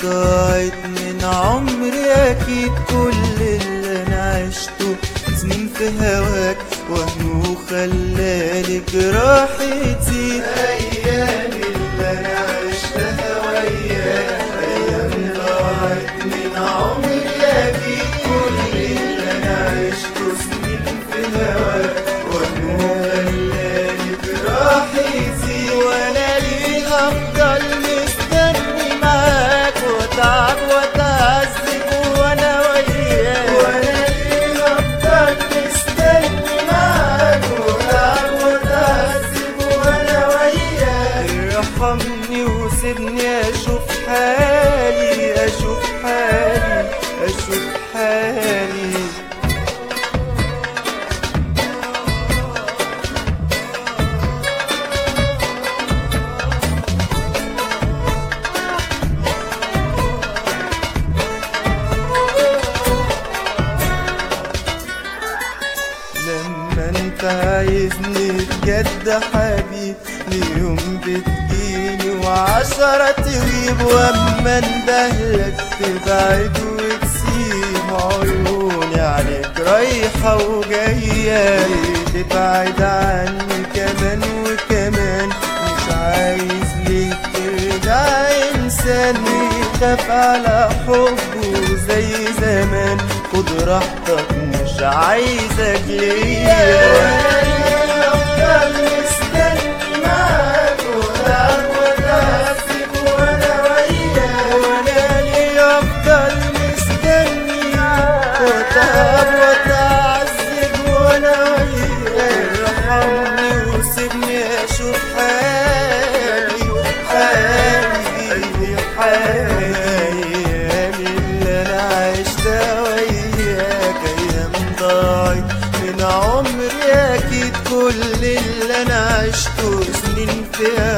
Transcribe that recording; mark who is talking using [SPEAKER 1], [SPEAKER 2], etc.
[SPEAKER 1] ضاعت من عمري اكيد كل اللي انا عشته سنين في هواك وهم وخلالي جراحي تزيد ايام اللي انا عشتها وياك ايام ضاعت من عمري اكيد كل اللي انا عشته سنين في هواك وهم وخلالي جراحي تزيد وانا ليه هفضل مستني معاك واتعب واتعذب وانا وياك وانا ليه هفضل مستني معاك واتعب واتعذب وانا وياك ارحمني وسيبني اشوف حالي اشوف حالي اشوف حالي لما انت عايزني بجد حبيب ليوم بتجيني وعشرة تغيب واما اندهلك تبعد وتسيب عيوني عليك رايحة وجاية تبعد عني كمان وكمان مش عايز ليه ترجع انسان يخاف على حبه زي زمان خد راحتك مش عايزك ليا افضل مستني معاك وتعب وتعذب وانا وياك وانا ليه افضل مستني وتعب وتعذب وانا وياك ارحمني وسيبني اشوف حالي حالي حالي ايامي اللي انا عشتها وياك ايام ضاعت من عمري اكيد كل اللي انا عشته سنين فيها